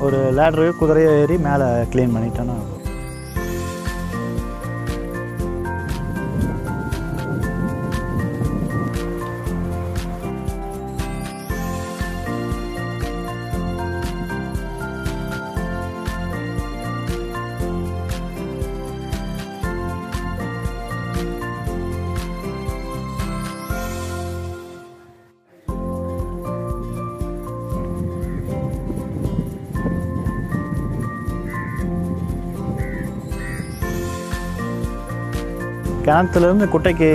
ஒரு லேட்ரு குதிரையை ஏறி மேலே க்ளீன் பண்ணிட்டோன்னா போதும். கிணத்துலேருந்து குட்டைக்கு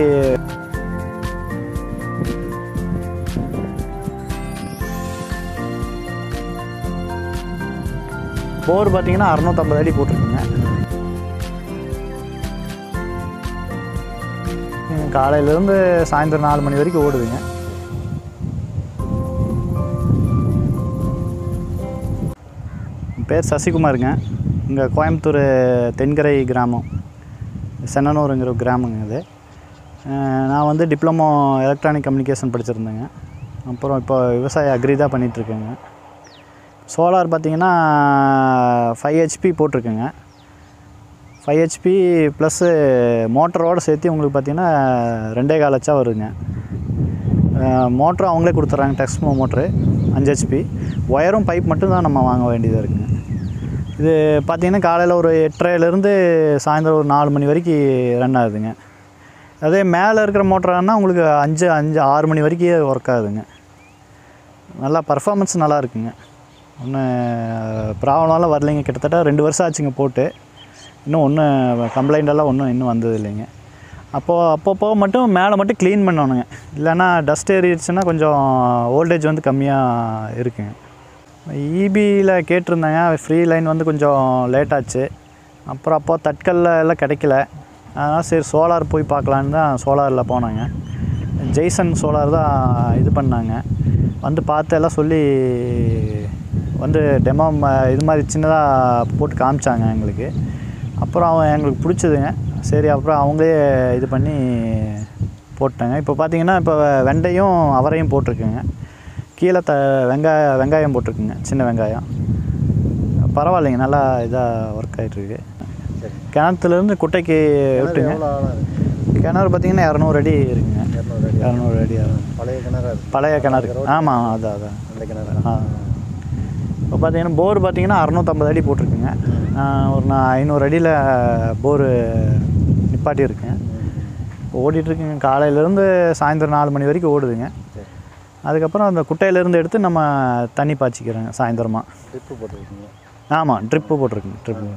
போர் பார்த்தீங்கன்னா அறநூற்றம்பது அடி போட்டிருக்குங்க ம், காலையிலேருந்து சாயந்தரம் நாலு மணி வரைக்கும் ஓடுதுங்க என் பேர் சசிகுமாருங்க இங்கே கோயம்புத்தூர் தென்கரை கிராமம் சென்னனூருங்கிற ஒரு கிராமங்க இது அஹ் நான் வந்து டிப்ளமோ எலக்ட்ரானிக் கம்யூனிகேஷன் படிச்சிருந்தேங்க அப்புறம் இப்போ விவசாய அக்ரி தான் பண்ணிகிட்ருக்கேங்க சோலார் பார்த்தீங்கன்னா ஃபைவ் ஹெச்பி போட்டிருக்குங்க ஃபைவ் ஹெச்பி ப்ளஸ்ஸு மோட்டரோடு சேர்த்து உங்களுக்கு பார்த்தீங்கன்னா ரெண்டே கால் லட்சம் வருங்க மோட்ரு அவங்களே கொடுத்துட்றாங்க டெக்ஸ்மோ மோட்ரு அஞ்சு ஹெச்பி ஒயரும் பைப் மட்டும் தான் நம்ம வாங்க வேண்டியதாக இருக்குங்க இது பார்த்தீங்கன்னா காலையில் ஒரு எட்டரைலேருந்து சாயந்தரம் ஒரு நாலு மணி வரைக்கும் ரன் ஆகுதுங்க அதே மேலே இருக்கிற மோட்டரானா உங்களுக்கு அஞ்சு அஞ்சு ஆறு மணி வரைக்கும் ஒர்க் ஆகுதுங்க நல்லா பர்ஃபார்மன்ஸ் நல்லா இருக்குங்க ஒன்றும் ப்ராப்ளம்லாம் வரலைங்க கிட்டத்தட்ட ரெண்டு வருஷம் ஆச்சுங்க போட்டு இன்னும் ஒன்றும் கம்ப்ளைண்ட் எல்லாம் ஒன்றும் இன்னும் வந்தது இல்லைங்க அப்போது அப்பப்போ மட்டும் மேலே மட்டும் க்ளீன் பண்ணணுங்க இல்லைன்னா டஸ்ட் ஏறிடுச்சுன்னா கொஞ்சம் வோல்டேஜ் வந்து கம்மியாக இருக்குங்க இபியில் கேட்டிருந்தாங்க ஃப்ரீ லைன் வந்து கொஞ்சம் லேட் ஆச்சு அப்புறம் அப்போ தட்கல்ல எல்லாம் கிடைக்கல அதனால் சரி சோலார் போய் பார்க்கலான்னு தான் சோலாரில் போனாங்க ஜெய்சன் சோலார் தான் இது பண்ணாங்க வந்து பார்த்து எல்லாம் சொல்லி வந்து டெமோ இது மாதிரி சின்னதாக போட்டு காமிச்சாங்க எங்களுக்கு அப்புறம் அவன் எங்களுக்கு பிடிச்சதுங்க சரி அப்புறம் அவங்களே இது பண்ணி போட்டாங்க இப்போ பார்த்தீங்கன்னா இப்போ வெண்டையும் அவரையும் போட்டிருக்குங்க கீழே த வெங்காய வெங்காயம் போட்டிருக்குங்க சின்ன வெங்காயம் பரவாயில்லைங்க நல்லா இதாக ஒர்க் ஆகிட்டுருக்கு சரி கிணத்துலேருந்து குட்டைக்கு விட்டுங்க எவ்வளோ ஆழம் இருக்கு கிணறு பார்த்தீங்கன்னா இரநூறு அடி இருக்குங்க இரநூறு அடி இரநூறு அடி ஆகும். பழைய கிணறா இருக்கு பழைய கிணறு ஆமாம் அதான் அதான் அந்த கிணறு ஆ இப்போ பார்த்தீங்கன்னா போர் பார்த்தீங்கன்னா அறநூற்றம்பது அடி போட்டிருக்குங்க நான் ஒரு நான் ஐநூறு அடியில் போரு நிப்பாட்டி இருக்கேன் ஓடிட்டுருக்குங்க காலையிலேருந்து சாயந்தரம் நாலு மணி வரைக்கும் ஓடுதுங்க சரி அதுக்கப்புறம் அந்த குட்டையிலேருந்து எடுத்து நம்ம தண்ணி பாய்ச்சிக்கிறோங்க சாயந்தரமாக ட்ரிப்பு போட்டிருக்கீங்க ஆமாம் ட்ரிப்பு போட்டிருக்குங்க ட்ரிப்பு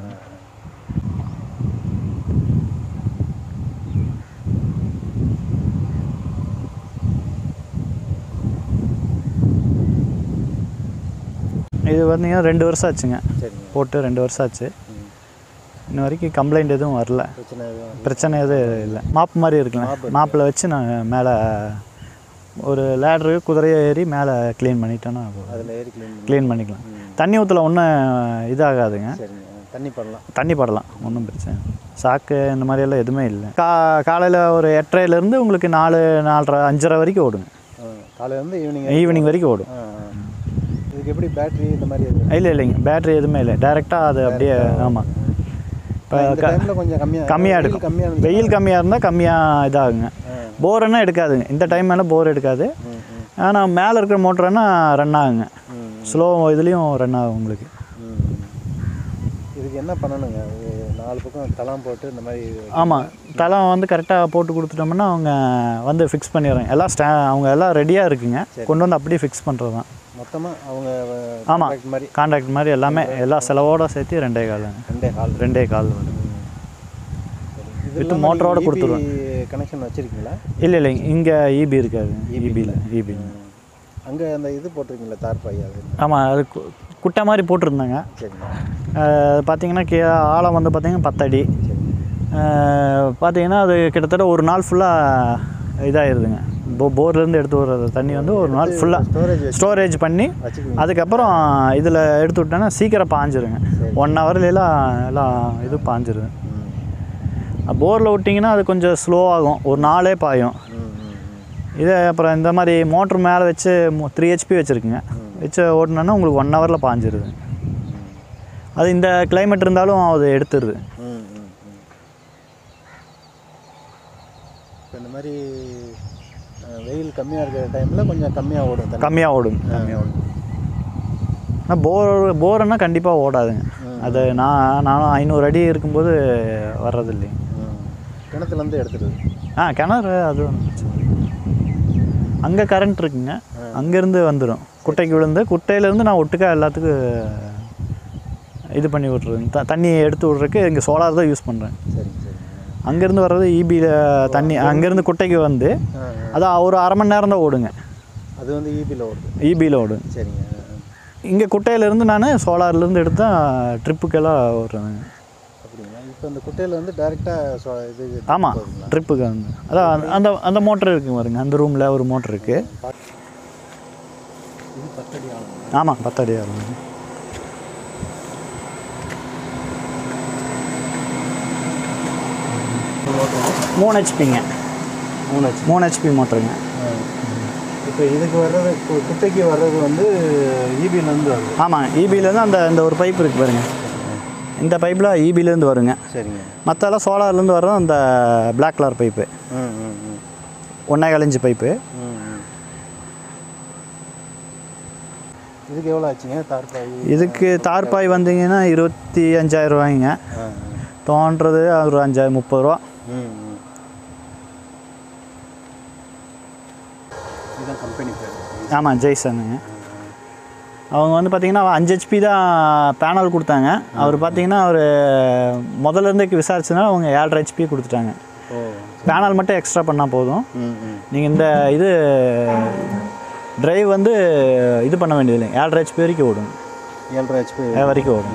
இது பார்த்தீங்கன்னா ரெண்டு வருஷம் ஆச்சுங்க சரிங்க போட்டு ரெண்டு வருஷம் ஆச்சு ம். இன்ன வரைக்கும் கம்ப்ளைண்ட் எதுவும் வரல பிரச்சனை எதுவும் இல்லை. பிரச்சனை எதுவும் இல்லை மாப்பு மாதிரி இருக்குல்ல மாப்பில் வச்சு நான் மேலே ஒரு லேட்ரு குதிரையை ஏறி மேலே க்ளீன் பண்ணிட்டேன்னா அதில் ஏறி க்ளீன் பண்ணி க்ளீன் பண்ணிக்கலாம் தண்ணி ஊற்றல ஒன்றும் இதாகாதுங்க சரிங்க தண்ணி படலாம் தண்ணி படலாம் ஒன்றும் பிரச்சனை இல்லை. சாக்கு இந்த மாதிரியெல்லாம் எதுவுமே இல்லை கா காலையில் ஒரு எட்டரைலேருந்து உங்களுக்கு நாலு நாலரை அஞ்சரை வரைக்கும் ஓடுங்க காலையிலேருந்து ஈவினிங் ஈவினிங் வரைக்கும் ஓடும் இதுக்கு எப்படி பேட்டரி இந்த மாதிரி இருக்கு இல்லை இல்லைங்க பேட்ரி எதுவுமே இல்லை டைரெக்டாக அது அப்படியே ஆமாம் இப்போ இந்த டைமில் கொஞ்சம் கம்மியாக கம்மியாக எடுக்கும் கம்மியாக இருந்து வெயில் கம்மியாக இருந்தால் கம்மியாக இதாகுங்க போர்னா எடுக்காதுங்க இந்த டைம் மேலே போர் எடுக்காது ம் ம் ஆனால் மேலே இருக்கிற மோட்டர்னா ரன் ஆகுங்க ம் ஸ்லோ இதுலேயும் ரன் ஆகும் உங்களுக்கு ம். இதுக்கு என்ன பண்ணணுங்க இது நாலு பக்கம் தளம் போட்டு இந்த மாதிரி ஆமாம் தளம் வந்து கரெக்டாக போட்டு கொடுத்துட்டோம்னா அவங்க வந்து ஃபிக்ஸ் பண்ணிடுறாங்க எல்லாம் ஸ்டா அவங்க எல்லாம் ரெடியாக இருக்குங்க கொண்டு வந்து அப்படியே ஃபிக்ஸ் பண்ணுறது தான் மொத்தமாக அவங்க ஆமாம். contract மாதிரி கான்ட்ராக்ட் மாதிரி எல்லாமே எல்லா செலவோட சேர்த்து ரெண்டே கால் ரெண்டே ஹால் ரெண்டே கால் வரும் இது With motor-ஓட கொடுத்துருவேன். கனெக்ஷன் வச்சிருக்கீங்களா இல்லை இல்லைங்க இங்கே இபி இருக்காது இபியில் இபி அங்கே அந்த இது போட்டிருக்கீங்களா தார்பாய் அது ஆமாம் அது கு- குட்டை மாதிரி போட்டிருந்தாங்க சரிங்க அஹ் பார்த்தீங்கன்னா கீ ஆழம் வந்து பார்த்தீங்கன்னா பத்தடி சரி அஹ் பார்த்தீங்கன்னா அது கிட்டத்தட்ட ஒரு நாள் ஃபுல்லாக இதாகிடுதுங்க போ போர்லேருந்து எடுத்து வர்ற தண்ணி வந்து ஒரு நாள் ஃபுல்லாக ஸ்டோரேஜ் வச்சு ஸ்டோரேஜ் பண்ணி வச்சுக்குவீங்க அதுக்கப்புறம் இதில் எடுத்து விட்டோன்னா சீக்கிரம் பாஞ்சிருங்க ஒன் ஹவர்லாம் எல்லாம் இது பாஞ்சிருது ம் போரில் விட்டிங்கன்னா அது கொஞ்சம் ஸ்லோ ஆகும் ஒரு நாளே பாயும் ம் ம் ம் இதே அப்புறம் இந்த மாதிரி மோட்ரு மேலே வச்சு த்ரீ ஹெச்பி வச்சுருக்குங்க வச்சு ஓட்டினோன்னா உங்களுக்கு ஒன் ஹவரில் பாஞ்சிருது ம். அது இந்த climate இருந்தாலும் அது எடுத்துருது ம் ம் ம் இப்போ இந்த மாதிரி அஹ், வெயில் கம்மியாக இருக்கிற டைமில் கொஞ்சம் கம்மியாக ஓடும் தண்ணி கம்மியாக ஓடும் கம்மியாக ஓடும் ஆனால் போர் போர்னா கண்டிப்பாக ஓடாதுங்க அது நான் நானும் ஐநூறு அடி இருக்கும்போது வர்றது இல்லைங்க ம் கிணத்துலேருந்து எடுத்துடுது ஆ கிணறு அது அங்கே கரண்ட் இருக்குங்க அங்கேருந்து வந்துடும் குட்டைக்கு விழுந்து குட்டையிலேருந்து நான் ஒட்டுக்கா எல்லாத்துக்கும் இது பண்ணி விட்றேன் த தண்ணி எடுத்து விட்றதுக்கு இங்கே சோலார் தான் யூஸ் பண்ணுறேன் சரிங்க சரிங்க அங்கேருந்து வர்றது ஈபியில் தண்ணி அங்கேருந்து குட்டைக்கு வந்து ஆ ஆ. அது ஒரு அரை மணி நேரம் தான் ஓடுங்க அது வந்து ஈபியில் ஓடுது ஈபியில் ஓடும் சரிங்க ஆ, ஆ. இங்கே குட்டையிலேருந்து நான் சோலார்லேருந்து எடுத்து தான் ட்ரிப்புக்கெல்லாம் ஓடுறேங்க அப்படிங்களா இப்போ இந்த குட்டையில் வந்து டேரெக்டாக இது ஆமாம் போகுதுங்களா? ட்ரிப்புக்கு வந்து அதான் அந்த அந்த மோட்டர் இருக்குங்க பாருங்க அந்த ரூமில் ஒரு மோட்டர் இருக்குது இது பத்தடி ஆகும் ஆமாம் பத்தடி வரும் மூணு ஹெச்பிங்க மூணு ஆச்சு மூணு ஹெச்பி மோட்டருங்க இப்போ இதுக்கு வர்றது கு- குட்டைக்கு வர்றது வந்து ஈபியிலேருந்து வருது ஆமாம் ஈபிலேருந்து அந்த இந்த ஒரு பைப் இருக்குது பாருங்க இந்த பைப்பில் ஈபிலேருந்து வருங்க சரிங்க மற்றெல்லாம் சோலார்லேருந்து வர்றது அந்த பிளாக் கலர் பைப்பு ம் ம் ம் ஒன்றே கலைஞ்சு பைப்பு ம் ம் இதுக்கு எவ்வளோ ஆச்சுங்க தார்பாய் இதுக்கு தார்பாய் வந்தீங்கன்னா இருபத்தி அஞ்சாயிரம் ரூபாய்ங்க ஆ தோன்றது ஒரு அஞ்சாயிரம் முப்பது ரூபா ம் ம் இதுதான் கம்பெனி பேர் ஆமாம் ஜெய்சனுங்க அவங்க வந்து பார்த்தீங்கன்னா அஞ்சு ஹெச்பி தான் பேனல் கொடுத்தாங்க அவர் பார்த்தீங்கன்னா அவர் முதல்ல இருந்தே விசாரிச்சதுனால அவங்க ஏழரை ஹெச்பி கொடுத்துட்டாங்க ஓ பேனல் மட்டும் எக்ஸ்ட்ரா பண்ணால் போதும் ம் ம் நீங்கள் இந்த இது டிரைவ் வந்து இது பண்ண வேண்டியதில்லை ஏழரை ஹெச்பி வரைக்கும் ஓடும் ஏழரை ஹெச்பி அது வரைக்கும் ஓடும்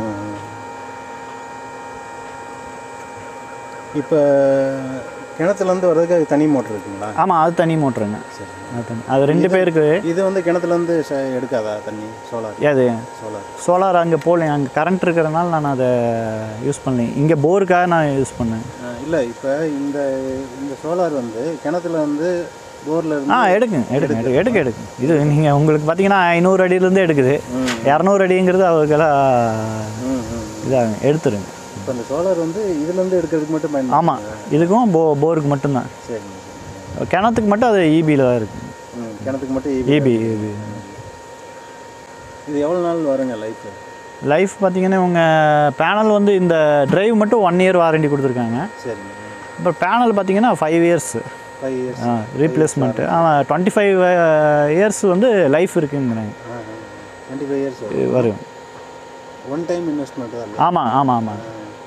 இப்போ கிணத்துலேருந்து வர்றதுக்கு அது தனி மோட்டர் இருக்குங்களா ஆமாம் அது தனி மோட்ருங்க சரி அது தனி அது ரெண்டு பேருக்கு இது வந்து கிணத்துலேருந்து ச- எடுக்காதா தண்ணி சோலார் அது சோலார் சோலார் அங்கே போகல அங்கே கரண்ட் இருக்கிறதுனால நான் அதை யூஸ் பண்ணேன் இங்கே போருக்காக நான் யூஸ் பண்ணேன் இல்லை இப்போ இந்த இந்த சோலார் வந்து கிணத்துல வந்து போரில் ஆ இருந்து எடுக்குங்க எடுக்குங்க எடுக்கு எடுக்க எடுக்குங்க இது நீங்கள் உங்களுக்கு பார்த்தீங்கன்னா ஐநூறு அடியிலேருந்து எடுக்குது ம் இரநூறு அடிங்கிறது அவருக்கெல்லாம் ம் ம் இதாகுங்க எடுத்துருங்க இப்போ இந்த சோலார் வந்து இதுலேருந்து எடுக்கிறதுக்கு மட்டும் பயன் ஆமாம் இதுக்கும் போ போருக்கு மட்டும்தான் சரிங்க சரிங்க கிணத்துக்கு மட்டும் அது ஈபியில் தான் இருக்குது ம் கிணத்துக்கு மட்டும் EB. ஈபி ஈபி இது எவ்வளோ நாள் வருங்க லைஃப் லைஃப் பார்த்தீங்கன்னா இவங்க பேனல் வந்து இந்த டிரைவ் மட்டும் ஒன் இயர் வாரண்டி கொடுத்துருக்காங்க சரிங்க இப்போ பேனல் பார்த்தீங்கன்னா five years five years replacement ஆமாம் டுவெண்ட்டி ஃபைவ் இயர்ஸ் வந்து லைஃப் இருக்குங்கிறாங்க டுவெண்ட்டி ஃபைவ் இயர்ஸ் வரும் ஒன் டைம் இன்வெஸ்ட்மெண்ட் தான் இல்லை ஆமாம் ஆமாம் ஆமாம்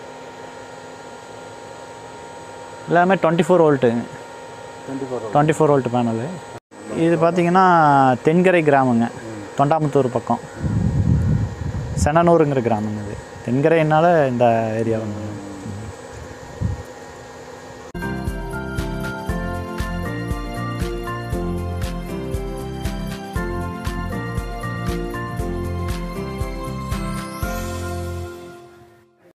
எல்லாமே டுவெண்ட்டி ஃபோர் வோல்ட்டுங்க twenty four twenty four volt panel இது பார்த்தீங்கன்னா தென்கரை கிராமங்க தொண்டாமுத்தூர் பக்கம் செனனூருங்கிற கிராமங்க இது தென்கரைனால இந்த ஏரியா வந்து